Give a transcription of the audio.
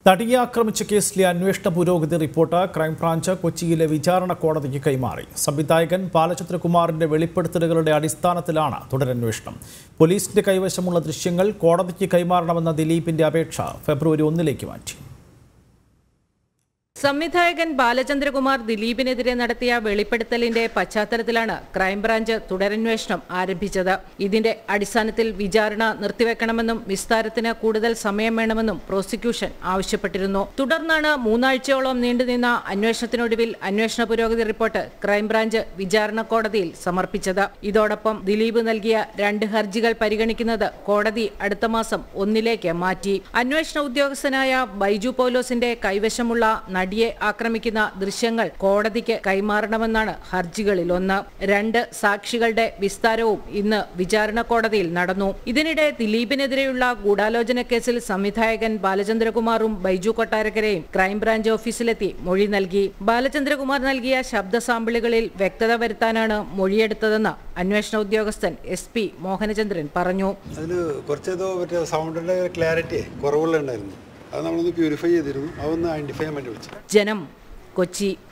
തടിയെ ആക്രമിച്ച കേസിലെ അന്വേഷണ പുരോഗതി റിപ്പോർട്ട് ക്രൈംബ്രാഞ്ച് കൊച്ചിയിലെ വിചാരണ കോടതിക്ക് കൈമാറി സംവിധായകൻ ബാലചന്ദ്രകുമാറിന്റെ വെളിപ്പെടുത്തലുകളുടെ അടിസ്ഥാനത്തിലാണ് തുടരന്വേഷണം പോലീസിന്റെ കൈവശമുള്ള ദൃശ്യങ്ങൾ കോടതിക്ക് കൈമാറണമെന്ന ദിലീപിന്റെ അപേക്ഷ ഫെബ്രുവരി ഒന്നിലേക്ക് മാറ്റി സംവിധായകൻ ബാലചന്ദ്രകുമാർ ദിലീപിനെതിരെ നടത്തിയ വെളിപ്പെടുത്തലിന്റെ പശ്ചാത്തലത്തിലാണ് ക്രൈംബ്രാഞ്ച് തുടരന്വേഷണം ആരംഭിച്ചത് ഇതിന്റെ അടിസ്ഥാനത്തിൽ വിചാരണ നിർത്തിവെക്കണമെന്നും വിസ്താരത്തിന് കൂടുതൽ സമയം വേണമെന്നും പ്രോസിക്യൂഷൻ ആവശ്യപ്പെട്ടിരുന്നു തുടർന്നാണ് മൂന്നാഴ്ചയോളം നീണ്ടുനിന്ന അന്വേഷണത്തിനൊടുവിൽ അന്വേഷണ പുരോഗതി റിപ്പോർട്ട് ക്രൈംബ്രാഞ്ച് വിചാരണ കോടതിയിൽ സമർപ്പിച്ചത് ഇതോടൊപ്പം ദിലീപ് നൽകിയ രണ്ട് ഹർജികൾ പരിഗണിക്കുന്നത് കോടതി അടുത്ത മാസം ഒന്നിലേക്ക് മാറ്റി അന്വേഷണ ഉദ്യോഗസ്ഥനായ ബൈജു പൗലോസിന്റെ കൈവശമുള്ള നടിയെ ആക്രമിക്കുന്ന ദൃശ്യങ്ങൾ കോടതിക്ക് കൈമാറണമെന്നാണ് ഹർജികളിൽ ഒന്ന് രണ്ട് സാക്ഷികളുടെ വിസ്താരവും ഇന്ന് വിചാരണ കോടതിയിൽ നടന്നു ഇതിനിടെ ദിലീപിനെതിരെയുള്ള ഗൂഢാലോചന കേസിൽ സംവിധായകൻ ബാലചന്ദ്രകുമാറും ബൈജു കൊട്ടാരക്കരയും ക്രൈംബ്രാഞ്ച് ഓഫീസിലെത്തി മൊഴി നൽകി ബാലചന്ദ്രകുമാർ നൽകിയ ശബ്ദ സാമ്പിളുകളിൽ വ്യക്തത വരുത്താനാണ് മൊഴിയെടുത്തതെന്ന് അന്വേഷണ ഉദ്യോഗസ്ഥൻ എസ് പി മോഹനചന്ദ്രൻ പറഞ്ഞു അതിൽ കുറച്ചേതോ മറ്റേ സൗണ്ടിൻ്റെ ക്ലാരിറ്റി കുറവുകളുണ്ടായിരുന്നു അത് നമ്മളൊന്ന് പ്യൂരിഫൈ ചെയ്തിരുന്നു അതൊന്ന് ഐഡൻറ്റിഫൈ ചെയ്യാൻ വേണ്ടി വിളിച്ചു ജനം കൊച്ചി